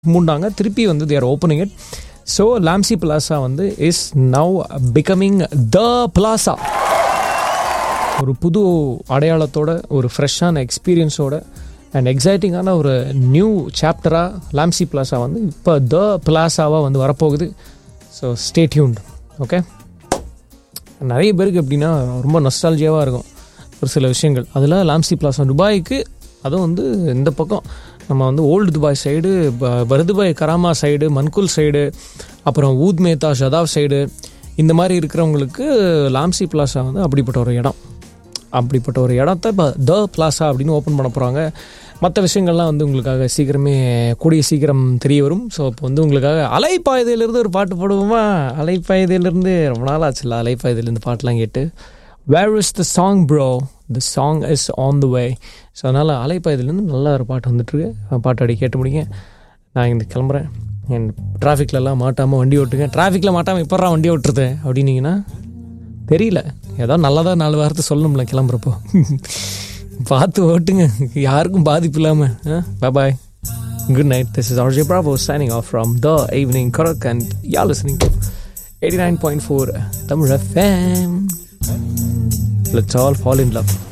மூண்டாங்க திருப்பி வந்து there opening it so Lamcy plaza வந்து is now becoming the plaza ஒரு புது அடையாளத்தோட ஒரு ஃப்ரெஷ்ஷான எக்ஸ்பீரியன்ஸோட அண்ட் எக்ஸைட்டிங்கான ஒரு நியூ சாப்டராக லாம்சி பிளாசா வந்து இப்போ த பிளாசாவாக வந்து வரப்போகுது ஸோ ஸ்டே டியூன்ட் ஓகே நிறைய பேருக்கு எப்படின்னா ரொம்ப நொஸ்டாலஜியாவாக இருக்கும் ஒரு சில விஷயங்கள் அதில் லாம்சி பிளாசா துபாய்க்கு அதுவும் வந்து இந்த பக்கம் நம்ம வந்து old Dubai side Bur Dubai Karama side Mankhool side அப்புறம் ஊத் மேத்தா ஷதாவ் சைடு இந்த மாதிரி இருக்கிறவங்களுக்கு லாம்சி பிளாசா வந்து அப்படிப்பட்ட ஒரு இடம் அப்படிப்பட்ட ஒரு இடத்த இப்போ த பிளாசா அப்படின்னு ஓப்பன் பண்ண போகிறாங்க மற்ற விஷயங்கள்லாம் வந்து உங்களுக்காக சீக்கிரமே கூடிய சீக்கிரம் தெரிய வரும் ஸோ இப்போ வந்து உங்களுக்காக அலைப்பாயுதையிலேருந்து ஒரு பாட்டு போடுவோமா அலைப்பாயுதையிலேருந்து ரொம்ப நாள் ஆச்சுல்ல அலைப்பாயுதையிலேருந்து பாட்டெலாம் கேட்டு where is the song bro the song is on the way so அதனால் அலைப்பாயுதையிலேருந்து நல்ல ஒரு பாட்டு வந்துட்டுருக்கு பாட்டு அடி கேட்டு முடிங்க நான் இங்கே கிளம்புறேன் என் டிராஃபிக்லலாம் மாட்டாமல் வண்டி ஓட்டுங்க டிராஃபிக்கில் மாட்டாமல் இப்போறா வண்டி ஓட்டுறது அப்படின்னீங்கன்னா தெரியல ஏதோ நல்லதாக நாலு வாரத்தை சொல்லணும்ல கிளம்புறப்போ பார்த்து ஓட்டுங்க யாருக்கும் பாதிப்பு இல்லாமல் bye good night this is RJ ப்ராபோ signing off from the evening karak and you're listening to eighty nine point four Tamil FM let's all fall in love